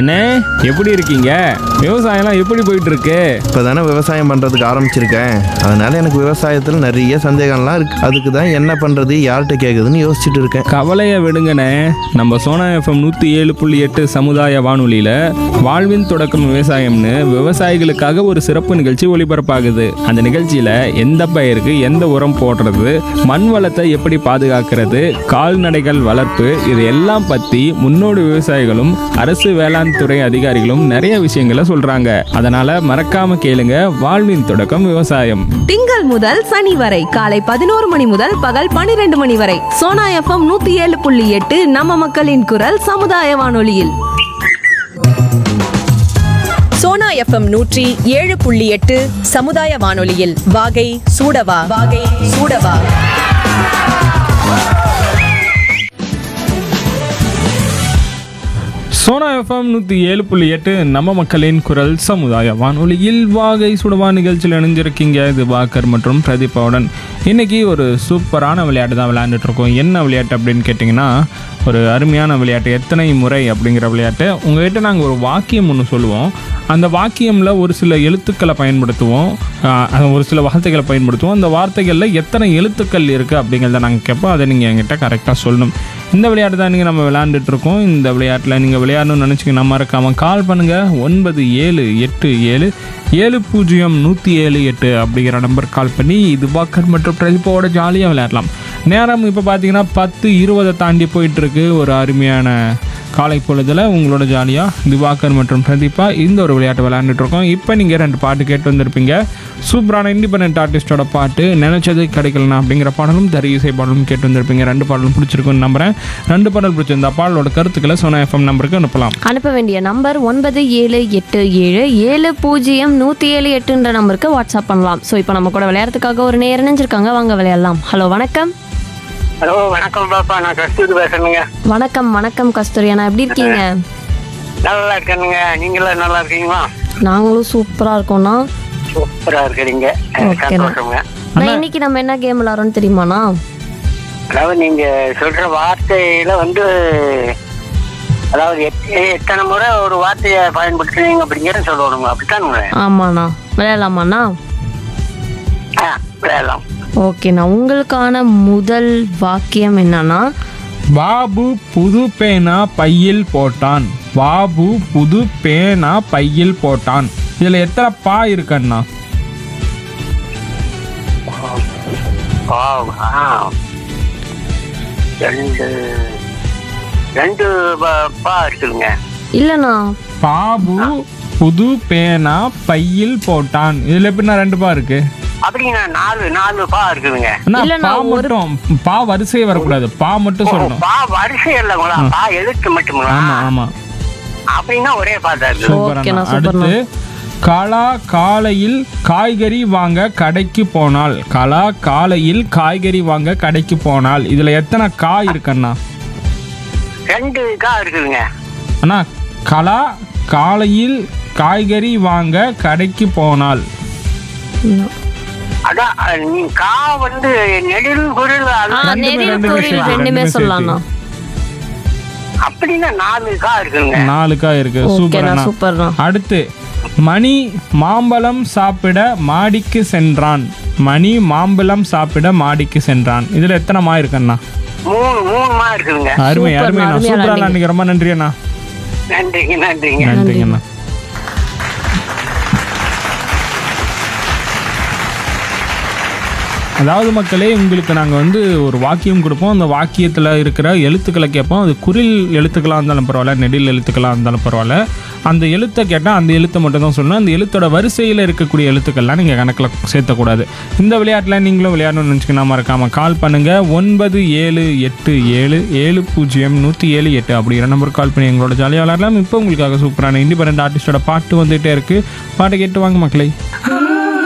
அண்ணே எப்படி இருக்கீங்க விவசாயம்லாம் எப்படி போயிட்டு இருக்கு இப்போ தானே விவசாயம் பண்ணுறதுக்கு ஆரம்பிச்சிருக்கேன் அதனால எனக்கு விவசாயத்தில் நிறைய சந்தேகம்லாம் இருக்கு அதுக்கு தான் என்ன பண்ணுறது யார்கிட்ட கேட்குதுன்னு யோசிச்சுட்டு இருக்கேன் கவலையை விடுங்கண்ணே நம்ம சோனா எஃப்எம் நூற்றி ஏழு புள்ளி எட்டு சமுதாய வானொலியில் வாழ்வின் தொடக்கம் விவசாயம்னு விவசாயிகளுக்காக ஒரு சிறப்பு நிகழ்ச்சி ஒளிபரப்பாகுது அந்த நிகழ்ச்சியில் எந்த பயிருக்கு எந்த உரம் போடுறது மண் வளத்தை எப்படி பாதுகாக்கிறது கால்நடைகள் வளர்ப்பு இது எல்லாம் பற்றி முன்னோடி விவசாயிகளும் அரசு வேளாண் துறை அதிகாரிகளும் நிறைய விஷயங்களை சொல்கிறாங்க அதனால் மறக்காம கேளுங்க வாழ்வின் தொடக்கம் விவசாயம் திங்கள் முதல் சனி வரை காலை பதினோரு மணி முதல் பகல் பனிரெண்டு மணி வரை சோனா எஃப்எம் நூத்தி ஏழு புள்ளி எட்டு நம்ம மக்களின் குரல் சமுதாய வானொலியில் சோனா எஃப்எம் நூற்றி ஏழு புள்ளி எட்டு சமுதாய வானொலியில் வாகை சூடவா வாகை சூடவா சோனா எஃப்எம் நூற்றி ஏழு புள்ளி எட்டு நம்ம மக்களின் குரல் சமுதாய வானொலியில் வாகை சுடவா நிகழ்ச்சியில் இணைஞ்சிருக்கீங்க இது வாக்கர் மற்றும் பிரதீபாவுடன் இன்னைக்கு ஒரு சூப்பரான விளையாட்டு தான் விளையாண்டுட்டு இருக்கோம் என்ன விளையாட்டு அப்படின்னு கேட்டிங்கன்னா ஒரு அருமையான விளையாட்டு எத்தனை முறை அப்படிங்கிற விளையாட்டு உங்ககிட்ட நாங்கள் ஒரு வாக்கியம் ஒன்று சொல்லுவோம் அந்த வாக்கியமில் ஒரு சில எழுத்துக்களை பயன்படுத்துவோம் ஆஹ் அது ஒரு சில வார்த்தைகளை பயன்படுத்துவோம் அந்த வார்த்தைகளில் எத்தனை எழுத்துக்கள் இருக்குது அப்படிங்கிறத நாங்கள் கேட்போம் அதை நீங்கள் என்கிட்ட கரெக்டாக சொல்லணும் இந்த விளையாட்டு தான் நீங்கள் நம்ம விளையாண்டுட்டு இருக்கோம் இந்த விளையாட்டில் நீங்கள் விளையாடணும்னு நினச்சிங்கன்னா மறக்காமல் கால் பண்ணுங்கள் ஒன்பது ஏழு எட்டு ஏழு ஏழு பூஜ்ஜியம் நூற்றி ஏழு எட்டு அப்படிங்கிற நம்பர் கால் பண்ணி இது வாக்கர் மற்றும் பிரதிப்பாவோட ஜாலியாக விளையாடலாம் நேரம் இப்போ பார்த்தீங்கன்னா பத்து இருபதை தாண்டி போயிட்டுருக்கு ஒரு அருமையான காலை பொழுதில் உங்களோட ஜாலியாக திவாகர் மற்றும் பிரதீபா இந்த ஒரு விளையாட்டு விளையாண்டுட்டு இருக்கோம் இப்போ நீங்கள் ரெண்டு பாட்டு கேட்டு வந்திருப்பீங்க சூப்பரான இண்டிபெண்ட் ஆர்டிஸ்டோட பாட்டு நினைச்சது கிடைக்கலனா அப்படிங்கிற பாடலும் தரி இசை பாடலும் கேட்டு வந்திருப்பீங்க ரெண்டு பாடலும் பிடிச்சிருக்குன்னு நம்புறேன் ரெண்டு பாடல் பிடிச்சிருந்தா பாடலோட கருத்துக்களை சோனா எஃப்எம் நம்பருக்கு அனுப்பலாம் அனுப்ப வேண்டிய நம்பர் ஒன்பது ஏழு எட்டு ஏழு ஏழு பூஜ்ஜியம் நூற்றி ஏழு எட்டுன்ற நம்பருக்கு வாட்ஸ்அப் பண்ணலாம் ஸோ இப்போ நம்ம கூட விளையாடுறதுக்காக ஒரு நேரம் நினைஞ்சிருக்காங்க வாங்க விளையாடலாம் ஹலோ வணக்கம் ஹலோ வணக்கம் பாப்பா நான் கஸ்தூரி பேசுறேனுங்க வணக்கம் வணக்கம் கஸ்தூரி அண்ணா எப்படி இருக்கீங்க நல்லா இருக்கேனுங்க நீங்களும் நல்லா இருக்கீங்களா நாங்களும் சூப்பராக இருக்கோம்ண்ணா சூப்பரா இருக்கிறீங்க ஓகேண்ணா. சந்தோஷங்க நான் இன்னைக்கு நம்ம என்ன கேம் விளாட்றோம்னு தெரியுமாண்ணா அதாவது நீங்க சொல்ற வார்த்தையில வந்து அதாவது எத்- எத்தனை முறை ஒரு வார்த்தையை பயன்படுத்துறீங்க அப்படிங்கிறத சொல்லணுங்க அப்படித்தானுங்க ஆமாண்ணா விளையாடலாமாண்ணா ஆ விளையாடலாம் ஓகேண்ணா உங்களுக்கான முதல் வாக்கியம் என்னன்னா பாபு புது பேனா பையில் போட்டான் பாபு புது பேனா பையில் போட்டான் இதில் எத்தனை பா இருக்கண்ணா ஆ, ஆ. ரெண்டு ரெண்டு ப- பா இருக்குதுங்க இல்லைண்ணா பாபு புது பேனா பையில் போட்டான் இதுல எப்படின்னா ரெண்டு பா இருக்கு அப்படிங்க நாலு நாலு பா இருக்குதுங்க அண்ணா இல்லண்ணா, பா ஒரு- மட்டும் பா வரிசையே வரக்கூடாது பா மட்டும் ஓ, சொல்லணும் பா வரிசை இல்லைங்களா பா எழுத்து மட்டுங்களா ஆமா ஆமா அப்படின்னா ஒரே பாத்தா இருக்கு சூப்பர் ஓகேண்ணா, அண்ணா. சூப்பர்ண்ணா. அடுத்து கலா காலையில் காய்கறி வாங்க கடைக்கு போனாள் கலா காலையில் காய்கறி வாங்க கடைக்கு போனாள் இதுல எத்தனை காய் இருக்கண்ணா ரெண்டு கா இருக்குதுங்க அண்ணா கலா காலையில் காய்கறி வாங்க கடைக்கு போனாள் அதான் அஹ், நீ கா வந்து நெடில் குரல் ஆ அது- ரெண்டுமே, நெடில் ரெண்டுமே பொருள் சேர்த்து, ரெண்டுமே ரெண்டுமே சொல்லலாம்ண்ணா அப்படின்னா நாலு கா இருக்குதுங்க நாலு காய் இருக்கு சூப்பர் ஓகேண்ணா அண்ணா சூப்பர்ண்ணா அடுத்து மணி மாம்பழம் சாப்பிட மாடிக்கு சென்றான் மணி மாம்பழம் சாப்பிட மாடிக்கு சென்றான் இதுல எத்தனை மா இருக்குண்ணா மூணு மூணு மா இருக்குதுங்க அருமை சூப்பர்ண்ணா, அருமைண்ணா அருமையா சூப்பரா விளையாண்டீங்க. அன்னைக்கு ரொம்ப நன்றி அண்ணா நன்றிங்க நன்றிங்க நன்றிங்கண்ணா அதாவது மக்களே உங்களுக்கு நாங்கள் வந்து ஒரு வாக்கியம் கொடுப்போம் அந்த வாக்கியத்தில் இருக்கிற எழுத்துக்களை கேட்போம் அது குரில் எழுத்துக்களாக இருந்தாலும் பரவாயில்ல நெடில் எழுத்துக்களாக இருந்தாலும் பரவாயில்ல அந்த எழுத்தை கேட்டால் அந்த எழுத்தை மட்டும் தான் சொல்லணும் அந்த எழுத்தோட வரிசையில் இருக்கக்கூடிய எழுத்துக்கள்லாம் நீங்கள் கணக்கில் சேர்த்தக்கூடாது இந்த விளையாட்டில் நீங்களும் விளையாடணும்னு நினச்சிங்கன்னா மறக்காமல் கால் பண்ணுங்கள் ஒன்பது ஏழு எட்டு ஏழு ஏழு பூஜ்ஜியம் நூற்றி ஏழு எட்டு அப்படிங்கிற நம்பருக்கு கால் பண்ணி எங்களோட ஜாலியாக விளையாடலாம் இப்போ உங்களுக்காக சூப்பரான இண்டிபெண்ட் ஆர்டிஸ்டோட பாட்டு வந்துகிட்டே இருக்குது பாட்டை கேட்டு வாங்க மக்களே